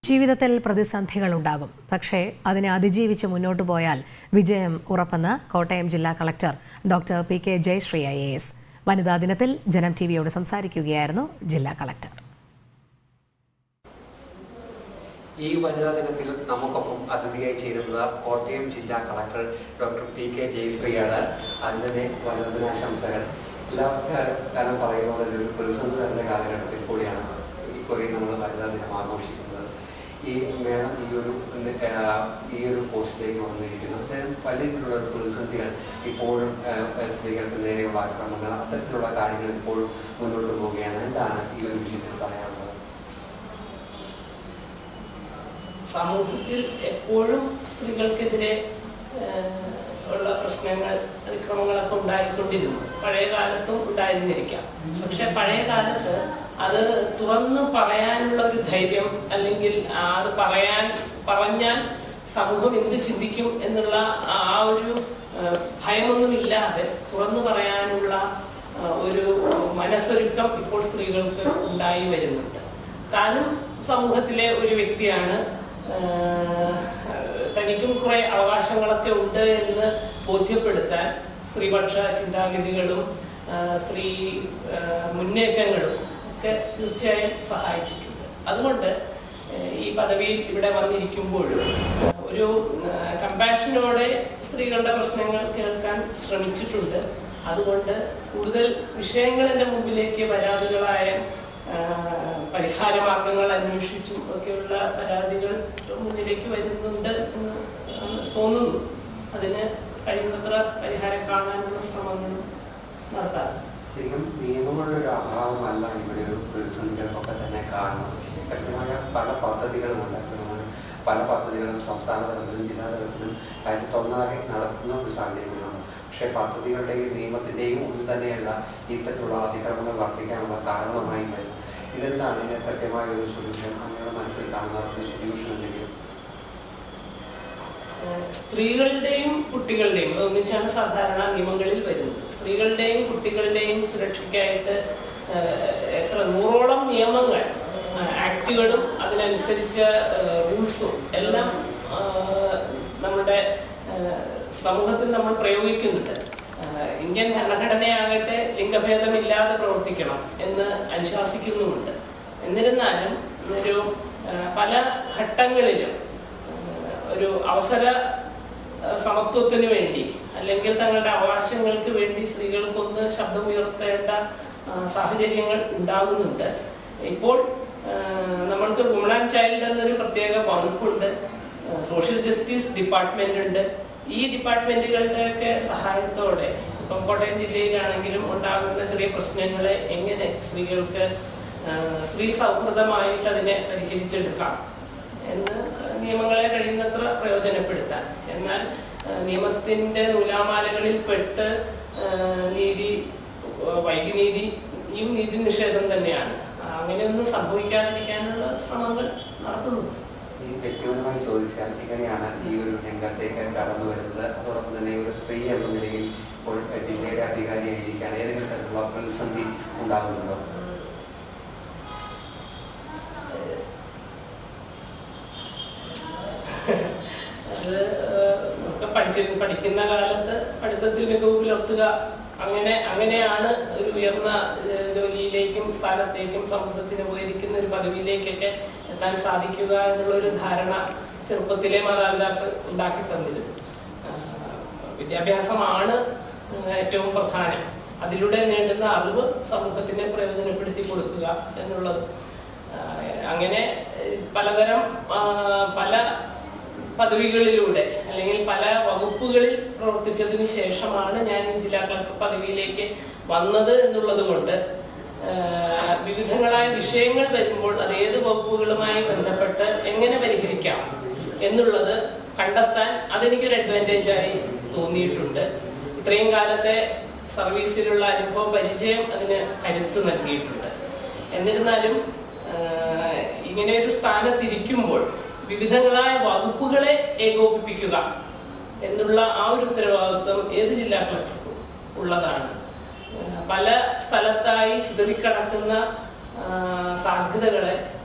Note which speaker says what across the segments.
Speaker 1: ജീവിതത്തിൽ പ്രതിസന്ധികൾ ഉണ്ടാകും പക്ഷേ അതിനെ അതിജീവിച്ച് മുന്നോട്ടു പോയാൽ വിജയം ഉറപ്പെന്ന് കോട്ടയം ജില്ലാ collector doctor P K Jayasree I A S വനിതാ ദിനത്തിൽ ജനം ടി വിയോട് സംസാരിക്കുകയായിരുന്നു ജില്ലാ കളക്ടർ
Speaker 2: ഈ വനിതാ ദിനത്തിൽ നമുക്കൊപ്പം അതിഥിയായി ചേരുന്നത് കോട്ടയം ജില്ലാ കളക്ടർ ഡോക്ടർ പി കെ ജയശ്രീയാണ് അതിന് തന്നെ വനിതാ ദിനാശംസകൾ എല്ലാ കാലം കാലം പറയുന്ന പോലെ ഒരു പ്രതിസന്ധി നിറഞ്ഞ കാലഘട്ടത്തിൽ കൂടിയാണ് ഈ കുറി നമ്മൾ വനിതാ ദിനം ആഘോഷിക്കുന്നത് ഈ മേളം ഈ ഒരു ആ, ഈ ഒരു പോസ്റ്റിലേക്ക് വന്നിരിക്കുന്നത് അതായത് പല രീതിയിലുള്ള പ്രതിസന്ധികൾ ഇപ്പോഴും ആ, സ്ത്രീകൾക്ക് നേരെയുള്ള ആക്രമണങ്ങൾ അത്തരത്തിലുള്ള കാര്യങ്ങൾ ഇപ്പോഴും മുന്നോട്ട് പോവുകയാണ് എന്താണ് ഈ ഒരു വിഷയത്തിൽ പറയാനുള്ളത്
Speaker 3: സമൂഹത്തിൽ എപ്പോഴും സ്ത്രീകൾക്കെതിരെ ഏഹ്, ഉള്ള പ്രശ്നങ്ങൾ അതിക്രമങ്ങളൊക്കെ ഉണ്ടായിക്കൊണ്ടിരുന്നു പഴയ കാലത്തും ഉണ്ടായിരുന്നിരിക്കാം പക്ഷെ പഴയ കാലത്ത് അത് തുറന്നു പറയാനുള്ള ഒരു ധൈര്യം അല്ലെങ്കിൽ ആ അത് പറയാൻ പറഞ്ഞാൽ സമൂഹം എന്ത് ചിന്തിക്കും എന്നുള്ള ആ ഒരു ഏഹ്, ഭയമൊന്നുമില്ലാതെ തുറന്നു പറയാനുള്ള ആ, ഒരു മനസ്സൊരുക്കം ഇപ്പോൾ സ്ത്രീകൾക്ക് ഉണ്ടായി വരുന്നുണ്ട് താനും സമൂഹത്തിലെ ഒരു വ്യക്തിയാണ് ആഹ് തനിക്കും കുറെ അവകാശങ്ങളൊക്കെ ഉണ്ട് എന്ന് ബോധ്യപ്പെടുത്താൻ സ്ത്രീപക്ഷ ചിന്താഗതികളും ആഹ് സ്ത്രീ ആഹ് മുന്നേറ്റങ്ങളും ഒക്കെ തീർച്ചയായും സഹായിച്ചിട്ടുണ്ട് അതുകൊണ്ട് ആഹ് ഈ പദവിയിൽ ഇവിടെ വന്നിരിക്കുമ്പോഴും ഒരു കമ്പാഷനോടെ സ്ത്രീകളുടെ പ്രശ്നങ്ങൾ കേൾക്കാൻ ശ്രമിച്ചിട്ടുണ്ട് അതുകൊണ്ട് കൂടുതൽ വിഷയങ്ങൾ എൻ്റെ മുമ്പിലേക്ക് പരാതികളായ ആ, പരിഹാര മാർഗങ്ങൾ അന്വേഷിച്ചും ഒക്കെയുള്ള പരാതികൾ മുന്നിലേക്ക് വരുന്നുണ്ട് എന്ന് തോന്നുന്നു അതിന് കഴിയുന്നത്ര പരിഹാരം കാണാനുള്ള ശ്രമങ്ങളും നടത്താം
Speaker 2: ശരിക്കും നിയമങ്ങളുടെ ഒരു അഭാവമല്ല ഇവിടെ ഒരു പ്രതിസന്ധികൾക്കൊക്കെ തന്നെ കാരണം കൃത്യമായ പല പദ്ധതികളുമുണ്ട് നമ്മൾ പല പദ്ധതികളും സംസ്ഥാന തലത്തിലും ജില്ലാ തലത്തിലും രാജ്യത്തൊന്നാകെ നടത്തുന്ന ഒരു സാഹചര്യമാണ് പക്ഷേ പദ്ധതികളുടെയും നിയമത്തിൻ്റെയും ഒന്നും തന്നെയല്ല ഇത്തരത്തിലുള്ള അതിക്രമങ്ങൾ വർദ്ധിക്കാനുള്ള കാരണമായി വരുന്നത് ഇതെന്താണ് ഇതിന് കൃത്യമായ ഒരു സൊല്യൂഷൻ അങ്ങയുടെ മനസ്സിൽ കാണുന്ന ഒരു സൊല്യൂഷൻ എന്തെങ്കിലും
Speaker 3: ഏഹ് സ്ത്രീകളുടെയും കുട്ടികളുടെയും അത് ഒന്നിച്ചാണ് സാധാരണ നിയമങ്ങളിൽ വരുന്നത് സ്ത്രീകളുടെയും കുട്ടികളുടെയും സുരക്ഷയ്ക്കായിട്ട് ഏഹ് എത്ര നൂറോളം നിയമങ്ങൾ ഏഹ് ആക്ടുകളും അതിനനുസരിച്ച ഏഹ് റൂൾസും എല്ലാം ഏഹ് നമ്മുടെ ഏഹ് സമൂഹത്തിൽ നമ്മൾ പ്രയോഗിക്കുന്നുണ്ട് ഏഹ് ഇന്ത്യൻ ഭരണഘടനയാകട്ടെ ലിംഗഭേദമില്ലാതെ പ്രവർത്തിക്കണം എന്ന് അനുശാസിക്കുന്നുമുണ്ട് എന്നിരുന്നാലും ഒരു ഏഹ് പല ഘട്ടങ്ങളിലും ഏഹ് ഒരു അവസര ഏഹ് സമത്വത്തിന് വേണ്ടി അല്ലെങ്കിൽ തങ്ങളുടെ അവകാശങ്ങൾക്ക് വേണ്ടി സ്ത്രീകൾക്കൊന്ന് ശബ്ദമുയർത്തേണ്ട ഏഹ് സാഹചര്യങ്ങൾ ഉണ്ടാകുന്നുണ്ട് ഇപ്പോൾ ഏഹ് നമ്മൾക്ക് വുമൺ ആൻഡ് ചൈൽഡ് എന്നൊരു പ്രത്യേക വകുപ്പുണ്ട് ഏഹ് സോഷ്യൽ ജസ്റ്റിസ് ഡിപ്പാർട്ട്മെന്റ് ഉണ്ട് ഈ ഡിപ്പാർട്ട്മെന്റുകളുടെയൊക്കെ സഹായത്തോടെ ഇപ്പം കോട്ടയം ജില്ലയിലാണെങ്കിലും ഉണ്ടാകുന്ന ചെറിയ പ്രശ്നങ്ങളെ എങ്ങനെ സ്ത്രീകൾക്ക് ഏഹ് സ്ത്രീ സൗഹൃദമായിട്ട് അതിനെ പരിഹരിച്ചെടുക്കാം എന്ന് നിയമങ്ങളെ കഴിയുന്നത്ര പ്രയോജനപ്പെടുത്താൻ എന്നാൽ ഏഹ് നിയമത്തിന്റെ നൂലാമാലകളിൽ പെട്ട് ഏഹ് നീതി ഏഹ് വൈകിനീതിയും നീതി നിഷേധം തന്നെയാണ് അങ്ങനെയൊന്നും സംഭവിക്കാതിരിക്കാനുള്ള ശ്രമങ്ങൾ നടത്തുന്നുണ്ട്
Speaker 2: ഈ വ്യക്തിപരമായി ചോദിച്ചാൽ എങ്ങനെയാണ് ഈ ഒരു രംഗത്തേക്ക് കടന്നു വരുന്നത് അതോടൊപ്പം തന്നെ ഒരു സ്ത്രീ എന്ന നിലയിൽ ഇപ്പോൾ ജില്ലയുടെ അധികാരിയായിരിക്കാൻ ഏതെങ്കിലും തരത്തിലുള്ള പ്രതിസന്ധി ഉണ്ടാകുന്നുണ്ടോ
Speaker 3: അത് ഏഹ് നമുക്ക് പഠിച്ച പഠിക്കുന്ന കാലത്ത് പഠിത്തത്തിൽ മികവ് പുലർത്തുക അങ്ങനെ അങ്ങനെയാണ് ഒരു ഉയർന്ന ഏഹ് ജോലിയിലേക്കും സ്ഥാനത്തേക്കും സമൂഹത്തിന് ഉപകരിക്കുന്ന ഒരു പദവിയിലേക്കൊക്കെ എത്താൻ സാധിക്കുക എന്നുള്ള ഒരു ധാരണ ചെറുപ്പത്തിലെ മാതാപിതാക്കൾ ഉണ്ടാക്കി തന്നിരുന്നു ആഹ് വിദ്യാഭ്യാസമാണ് ഏഹ് ഏറ്റവും പ്രധാനം അതിലൂടെ നേടുന്ന അറിവ് സമൂഹത്തിന് പ്രയോജനപ്പെടുത്തി കൊടുക്കുക എന്നുള്ളത് ആഹ് അങ്ങനെ ഏഹ് പലതരം ആഹ് പല പദവികളിലൂടെ അല്ലെങ്കിൽ പല വകുപ്പുകളിൽ പ്രവർത്തിച്ചതിന് ശേഷമാണ് ഞാൻ ഈ ജില്ലാ കളക്ടർ പദവിയിലേക്ക് വന്നത് എന്നുള്ളത് കൊണ്ട് ആഹ് വിവിധങ്ങളായ വിഷയങ്ങൾ വരുമ്പോൾ അത് ഏത് വകുപ്പുകളുമായി ബന്ധപ്പെട്ട് എങ്ങനെ പരിഹരിക്കാം എന്നുള്ളത് കണ്ടെത്താൻ അതെനിക്കൊരു അഡ്വാൻറ്റേജ് ആയി തോന്നിയിട്ടുണ്ട് ഇത്രയും കാലത്തെ സർവീസിലുള്ള അനുഭവ പരിചയം അതിന് കരുത്ത് നൽകിയിട്ടുണ്ട് എന്നിരുന്നാലും ആഹ് ഇങ്ങനെ ഒരു സ്ഥാനത്തിരിക്കുമ്പോൾ വിവിധങ്ങളായ വകുപ്പുകളെ ഏകോപിപ്പിക്കുക എന്നുള്ള ആ ഒരു ഉത്തരവാദിത്വം ഏത് ജില്ലാ കളക്ടർക്കും ഉള്ളതാണ് ആഹ് പല സ്ഥലത്തായി ചിതറിക്കിടക്കുന്ന ആഹ് സാധ്യതകളെ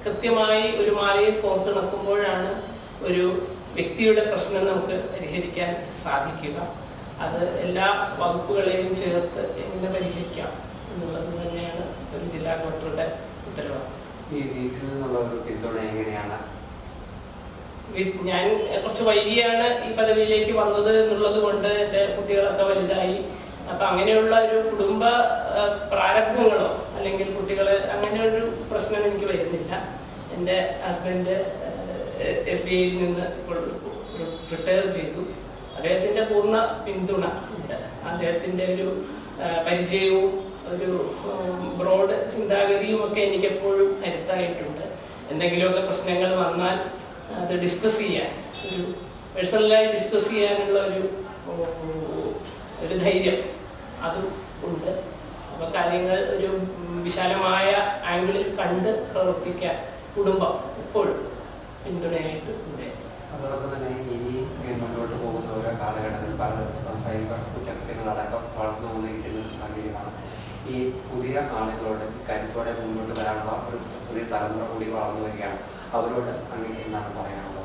Speaker 3: കൃത്യമായി ഒരു മാലയിൽ കോർത്തിണക്കുമ്പോഴാണ് ഒരു വ്യക്തിയുടെ പ്രശ്നം നമുക്ക് പരിഹരിക്കാൻ സാധിക്കുക അത് എല്ലാ വകുപ്പുകളെയും ചേർത്ത് എങ്ങനെ പരിഹരിക്കാം എന്നുള്ളത് തന്നെയാണ് ഒരു ജില്ലാ കളക്ടറുടെ ഉത്തരവാദിത്വം
Speaker 2: ഈ വീട്ടിൽ നിന്നുള്ള ഒരു പിന്തുണ എങ്ങനെയാണ്
Speaker 3: വീ- ഞാൻ കുറച്ച് വൈകിയാണ് ഈ പദവിയിലേക്ക് വന്നത് എന്നുള്ളത് കൊണ്ട് എൻ്റെ കുട്ടികളൊക്കെ വലുതായി അപ്പൊ അങ്ങനെയുള്ള ഒരു കുടുംബ ആ, പ്രാരബ്ധങ്ങളോ അല്ലെങ്കിൽ കുട്ടികളെ അങ്ങനെ ഒരു പ്രശ്നം എനിക്ക് വരുന്നില്ല എൻ്റെ ഹസ്ബൻഡ് എസ് ബി ഐയിൽ നിന്ന് ഇപ്പോൾ റിട്ടയർ ചെയ്തു അദ്ദേഹത്തിൻ്റെ പൂർണ്ണ പിന്തുണ ഉണ്ട് അദ്ദേഹത്തിൻ്റെ ഒരു ആ, പരിചയവും ഒരു ബ്രോഡ് ചിന്താഗതിയും ഒക്കെ എനിക്ക് എപ്പോഴും കരുത്തായിട്ടുണ്ട് എന്തെങ്കിലുമൊക്കെ പ്രശ്നങ്ങൾ വന്നാൽ അത് ഡിസ്കസ് ചെയ്യാൻ ഒരു പേഴ്സണലായി ഡിസ്കസ് ചെയ്യാനുള്ള ഒരു ഓ, ഒരു ധൈര്യം അതും ഉണ്ട് അപ്പോൾ കാര്യങ്ങൾ ഒരു ഉം, വിശാലമായ ആംഗിളിൽ കണ്ട് പ്രവർത്തിക്കാൻ കുടുംബം എപ്പോഴും പിന്തുണയായിട്ട് ഉണ്ട്
Speaker 2: അതോടൊപ്പം തന്നെ ഇനി മുന്നോട്ട് പോകുന്ന ഓരോ കാലഘട്ടത്തിൽ പല സൈബർ കുറ്റകൃത്യങ്ങളടക്കം വളർന്നു വന്നിരിക്കുന്ന ഒരു സാഹചര്യമാണ് ഈ പുതിയ ആളുകളോട് കരുത്തോടെ മുന്നോട്ട് വരാനുള്ള ഒരു പുതിയ തലമുറ കൂടി വളർന്നു വരികയാണ് അവരോട് അങ്ങനെ എന്താണ് പറയാനുള്ളത്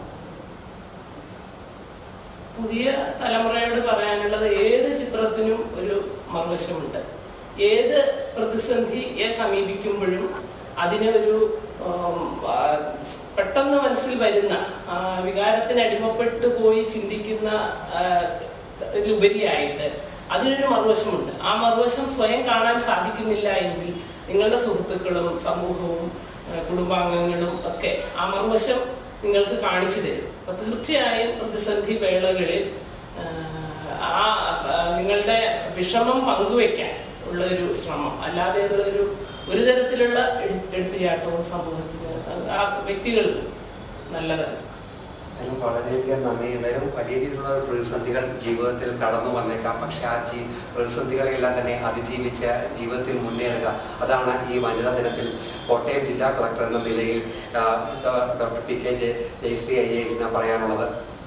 Speaker 3: പുതിയ തലമുറയോട് പറയാനുള്ളത് ഏത് ചിത്രത്തിനും ഒരു മറുവശമുണ്ട് ഏത് പ്രതിസന്ധിയെ സമീപിക്കുമ്പോഴും അതിനൊരു ഉം, ആ, പെട്ടെന്ന് മനസ്സിൽ വരുന്ന ആ, വികാരത്തിന് അടിമപ്പെട്ടു പോയി ചിന്തിക്കുന്ന ആ, ഉപരിയായിട്ട് അതിനൊരു മറുവശമുണ്ട് ആ മറുവശം സ്വയം കാണാൻ സാധിക്കുന്നില്ല എങ്കിൽ നിങ്ങളുടെ സുഹൃത്തുക്കളും സമൂഹവും ആ, കുടുംബാംഗങ്ങളും ഒക്കെ ആ മറുവശം നിങ്ങൾക്ക് കാണിച്ചു തരും അപ്പൊ തീർച്ചയായും പ്രതിസന്ധി വേളകളിൽ ആ, ആ ആ, നിങ്ങളുടെ വിഷമം പങ്കുവെക്കാൻ ഉള്ള ഒരു ശ്രമം അല്ലാതെ ഉള്ളൊരു ഒരു തരത്തിലുള്ള എടു- എടുത്തുചാട്ടവും സമൂഹത്തിന് ആ വ്യക്തികൾക്ക് നല്ലതല്ല
Speaker 2: അതിന് വളരെയധികം നന്ദി എന്തായാലും വലിയ രീതിയിലുള്ള പ്രതിസന്ധികൾ ജീവിതത്തിൽ കടന്നു വന്നേക്കാം പക്ഷെ ആ ജീ പ്രതിസന്ധികളെല്ലാം തന്നെ അതിജീവിച്ച് ജീവിതത്തിൽ മുന്നേറുക അതാണ് ഈ വനിതാ ദിനത്തിൽ കോട്ടയം ജില്ലാ കളക്ടർ എന്ന നിലയിൽ ആ, ഡോ- doctor P K J Jayasree I എസിന് പറയാനുള്ളത്